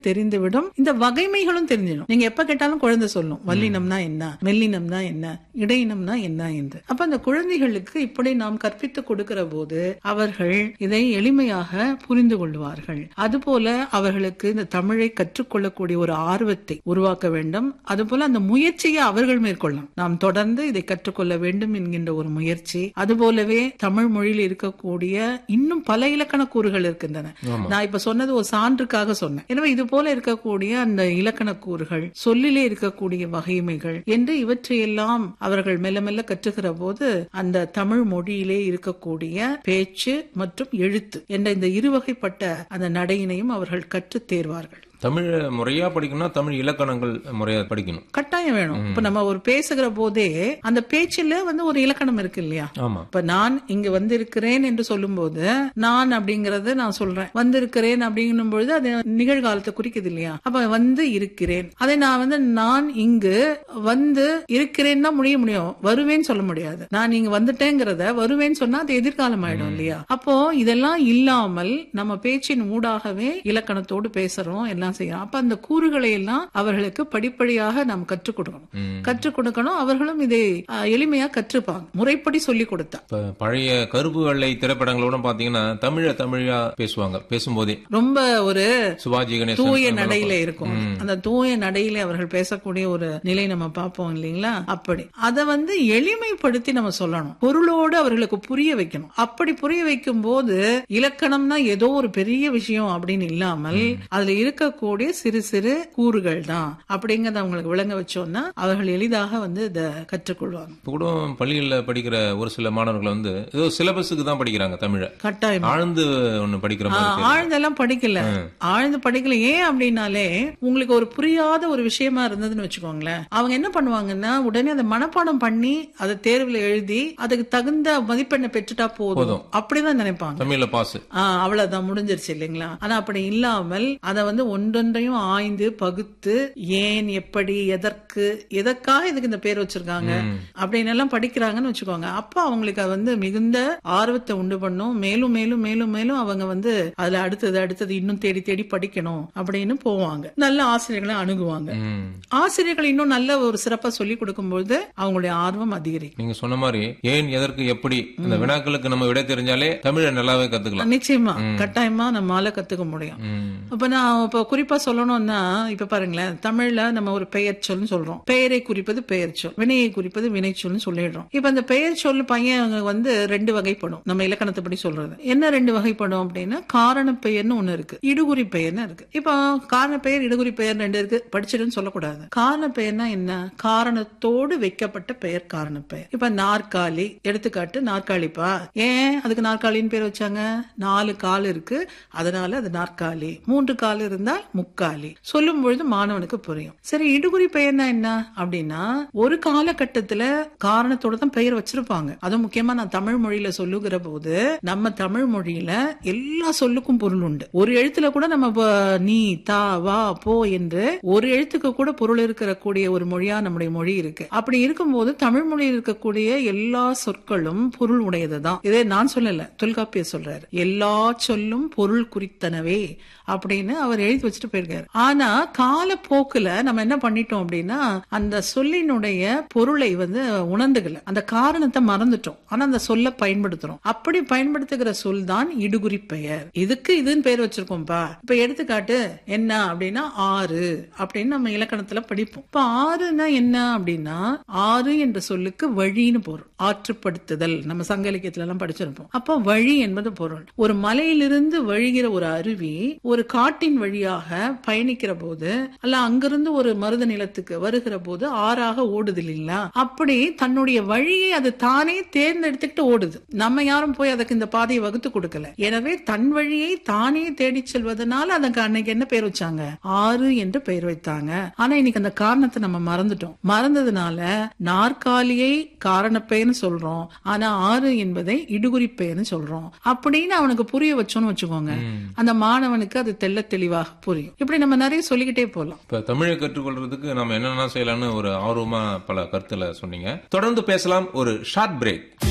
தெரிந்துவிடும் இந்த வகைமைகளும் தெரிஞ்சிடும் நீங்க எப்ப கேட்டாலும் குழந்தை சொல்லும் வல்லினம்னா என்ன மெல்லினம்னா என்ன இடையினம்னா என்ன என்று அப்ப அந்த குழந்தைகளுக்கு இப்படி நாம் கற்பித்து கொடுக்கிற போது அவர்கள் இதை எளிமையாக புரிந்து கொள்வார்கள் அதுபோல அவர்களுக்கு இந்த தமிழை கற்றுக்கொள்ளக்கூடிய ஒரு ஆர்வத்தை உருவாக்க வேண்டும் அதுபோல அந்த முயற்சியை அவர்கள் மேற்கொள்ளலாம் நாம் தொடர்ந்து இதை கற்றுக்கொள்ள வேண்டும் என்கின்ற ஒரு முயற்சி அதுபோலவே தமிழ் மொழியில் இருக்கக்கூடிய இன்னும் பல இலக்கண கூறுகள் இருக்கின்றன நான் இப்ப சொன்னது ஒரு சான்றுக்காக சொன்னேன் எனவே இது போல இருக்கக்கூடிய அந்த இலக்கண கூறுகள் சொல்லிலே இருக்கக்கூடிய வகைமைகள் என்று இவற்றையெல்லாம் அவர்கள் மெல்ல மெல்ல கற்றுகிற போது அந்த தமிழ் மொழியிலே இருக்கக்கூடிய பேச்சு மற்றும் எழுத்து என்ற இந்த இருவகைப்பட்ட அந்த நடையினையும் அவர்கள் கற்றுத் தேர்வார்கள் தமிழ் முறையா படிக்கணும்னா தமிழ் இலக்கணங்கள் முறையா படிக்கணும் கட்டாயம் வேணும் இப்ப நம்ம ஒரு பேசுகிற போதே அந்த பேச்சில வந்து ஒரு இலக்கணம் இருக்கு இல்லையா ஆமா இப்ப நான் இங்க வந்திருக்கிறேன் என்று சொல்லும்போது நான் அப்படிங்கறது நான் சொல்றேன் வந்திருக்கிறேன் அப்படிங்கும் பொழுது அது நிகழ்காலத்தை குறிக்குது இல்லையா அப்ப வந்து இருக்கிறேன் அதை நான் வந்து நான் இங்கு வந்து இருக்கிறேன் தான் முடிய முடியும் வருவேன்னு சொல்ல முடியாது நான் இங்க வந்துட்டேங்கிறத வருவேன்னு சொன்னா அது எதிர்காலம் ஆயிடும் இல்லையா அப்போ இதெல்லாம் இல்லாமல் நம்ம பேச்சின் ஊடாகவே இலக்கணத்தோடு பேசுறோம் எல்லாம் செய்யறோம் அப்ப அந்த கூறுகளை எல்லாம் அவர்களுக்கு படிப்படியாக நாம் கற்றுக் கொடுக்கணும் ம். கற்றுக் கொடுக்கணும் அவர்களும் இதை அஹ், எளிமையா கற்றுப்பாங்க முறைப்படி சொல்லி கொடுத்தா இப்ப பழைய கருப்பு வெள்ளை திரைப்படங்களோட பாத்தீங்கன்னா தமிழ தமிழா பேசுவாங்க பேசும்போதே ரொம்ப ஒரு சிவாஜி கணேசன் தூய அந்த நடையில மாதிரி. இருக்கும் அந்த தூய நடையில அவர்கள் பேசக்கூடிய ஒரு நிலை நம்ம பார்ப்போம் இல்லைங்களா அப்படி அதை வந்து எளிமைப்படுத்தி நம்ம சொல்லணும் பொருளோடு அவர்களுக்கு புரிய வைக்கணும் அப்படி புரிய வைக்கும் போது இலக்கணம்னா ஏதோ ஒரு பெரிய விஷயம் அப்படின்னு இல்லாமல் அதுல இருக்கக்கூடிய சிறு சிறு கூறுகள் தான் அப்படிங்கறத அவங்களுக்கு விளங்க வச்சோம்னா அவர்கள் எளிதாக வந்து இதை கற்றுக்கொள்வாங்க இப்ப கூட பள்ளிகள்ல படிக்கிற ஒரு சில மாணவர்கள் வந்து ஏதோ சிலபஸுக்கு தான் படிக்கிறாங்க தமிழ கட்டாயம் ஆழ்ந்து ஒண்ணு படிக்கிற மாதிரி தெரியல. ஆழ்ந்தெல்லாம் படிக்கல ஆழ்ந்து படிக்கல ஏன் அப்படின்னாலே உங்களுக்கு ஒரு புரியாத ஒரு விஷயமா இருந்ததுன்னு வச்சுக்கோங்களேன் அவங்க என்ன பண்ணுவாங்கன்னா உடனே அதை மனப்பாடம் பண்ணி அதை தேர்வுல எழுதி அதுக்கு தகுந்த மதிப்பெண்ணை பெற்றுட்டா போதும் அப்படிதான் நினைப்பாங்க தமிழ்ல பாஸ் ஆஹ் அவ்வளவுதான் முடிஞ்சிருச்சு இல்லைங்களா ஆனா அப்படி இல்லாமல் அதை வந்து ஒன்றொன்றையும் ஆய்ந்து பகுத்து ஏன் எப்படி எதற்கு எதற்காக இதுக்கு இந்த பேர் வச்சிருக்காங்க அப்படின்னு எல்லாம் படிக்கிறாங்கன்னு வச்சுக்கோங்க அப்ப அவங்களுக்கு அது வந்து மிகுந்த ஆர்வத்தை உண்டு பண்ணும் மேலும் மேலும் மேலும் மேலும் அவங்க வந்து அதுல அடுத்தது அடுத்தது இன்னும் தேடி தேடி படிக்கணும் அப்படின்னு போவாங்க நல்ல ஆசிரியர்களை அணுகுவாங்க ம். ஆசிரியர்கள் இன்னும் நல்ல ஒரு சிறப்பா சொல்லி கொடுக்கும்போது அவங்களுடைய ஆர்வம் அதிகரிக்கும் நீங்க சொன்ன மாதிரி ஏன் எதற்கு எப்படி அந்த வினாக்களுக்கு நம்ம விடை தெரிஞ்சாலே தமிழை நல்லாவே கத்துக்கலாம் நிச்சயமா கட்டாயமா நம்மால கத்துக்க முடியும் ம். இப்ப நான் இப்ப குறிப்பா சொல்லணும்னா இப்ப பாருங்களேன் தமிழ்ல நம்ம ஒரு பெயர் சொல்னு சொல்றோம் பெயரை குறிப்பது பெயர் சொல் வினையை குறிப்பது வினை சொல்னு சொல்லிடுறோம் இப்ப அந்த பெயர் சொல் பையன் வந்து ரெண்டு வகைப்படும் நம்ம இலக்கணத்தைப்படி சொல்றது என்ன ரெண்டு வகைப்படும் அப்படின்னா காரண பெயர்னு ஒண்ணு இருக்கு இடுகுறி பெயர்னு இருக்கு இப்போ காரண பெயர் இடுகுறி பெயர் ரெண்டு இருக்கு படிச்சிடுன்னு சொல்லக்கூடாது காரண பெயர்னா என்ன காரணத்தோடு வைக்கப்பட்ட பெயர் காரண பெயர் இப்ப நாற்காலி எடுத்துக்காட்டு நாற்காலிப்பா ஏன் அதுக்கு நாற்காலின்னு பேர் வச்சாங்க நாலு கால் இருக்கு அதனால அது நாற்காலி மூன்று கால் இருந்தால் முக்காலி சொல்லும் பொழுது மாணவனுக்கு புரியும் சரி இடுகுறி பெயர்னா என்ன அப்படின்னா ஒரு காலகட்டத்துல காரணத்தோட தான் பெயர் வச்சிருப்பாங்க அதுவும் முக்கியமா நான் தமிழ் மொழியில சொல்லுகிற போது நம்ம தமிழ் மொழியில எல்லா சொல்லுக்கும் பொருள் உண்டு ஒரு எழுத்துல கூட நம்ம வ- நீ தா வா போ என்று ஒரு எழுத்துக்கு கூட பொருள் இருக்கிற கூடிய ஒரு மொழியா நம்முடைய மொழி இருக்கு அப்படி இருக்கும்போது தமிழ் மொழியில் இருக்கக்கூடிய எல்லா சொற்களும் பொருள் உடையதுதான் இதே நான் சொல்லல தொல்காப்பியர் சொல்றாரு எல்லா சொல்லும் பொருள் குறித்தனவே அப்படின்னு அவர் எழுதி வச்சுட்டு போயிருக்காரு ஆனா காலப்போக்குல நம்ம என்ன பண்ணிட்டோம் அப்படின்னா அந்த சொல்லினுடைய பொருளை வந்து உணர்ந்துக்கல அந்த காரணத்தை மறந்துட்டோம் ஆனா அந்த சொல்ல பயன்படுத்துறோம் அப்படி பயன்படுத்துகிற சொல் தான் இடுகுறி பெயர் இதுக்கு இதுன்னு பெயர் வச்சிருக்கோம்ப்பா இப்ப எடுத்துக்காட்டு என்ன அப்படின்னா ஆறு அப்படின்னு நம்ம இலக்கணத்துல படிப்போம் இப்ப ஆறுனா என்ன அப்படின்னா ஆறு என்ற சொல்லுக்கு வழின்னு பொருள் ஆற்றுப்படுத்துதல் நம்ம சங்க இலக்கியத்துல எல்லாம் படிச்சிருப்போம் அப்ப வழி என்பது பொருள் ஒரு மலையிலிருந்து வழிகிற ஒரு அருவி ஒரு காட்டின் வழியாக பயணிக்கிற போது அல்ல அங்கிருந்து ஒரு மருத நிலத்துக்கு வருகிற போது ஆறாக ஓடுது இல்லைங்களா அப்படி தன்னுடைய வழியை அது தானே தேர்ந்தெடுத்துக்கிட்டு ஓடுது நம்ம யாரும் போய் அதுக்கு இந்த பாதையை வகுத்து கொடுக்கல எனவே தன் வழியை தானே தேடிச் செல்வதனால அதுக்கு அன்னைக்கு என்ன பேர் வச்சாங்க ஆறு என்று பெயர் வைத்தாங்க ஆனா இன்னைக்கு அந்த காரணத்தை நம்ம மறந்துட்டோம் மறந்ததுனால நாற்காலியை காரண பெயர்னு சொல்றோம் ஆனா ஆறு என்பதை இடுகுறி பெயர்னு சொல்றோம் அப்படின்னு அவனுக்கு புரிய வச்சோம்னு வச்சுக்கோங்க அந்த மாணவனுக்கு அது தெள்ள தெளிவாக புரியும் இப்படி நம்ம நிறைய சொல்லிக்கிட்டே போலாம் இப்ப தமிழை கற்றுக்கொள்றதுக்கு நம்ம என்னென்ன செய்யலாம்னு ஒரு ஆர்வமா பல கருத்துல சொன்னீங்க தொடர்ந்து பேசலாம் ஒரு ஷார்ட் பிரேக்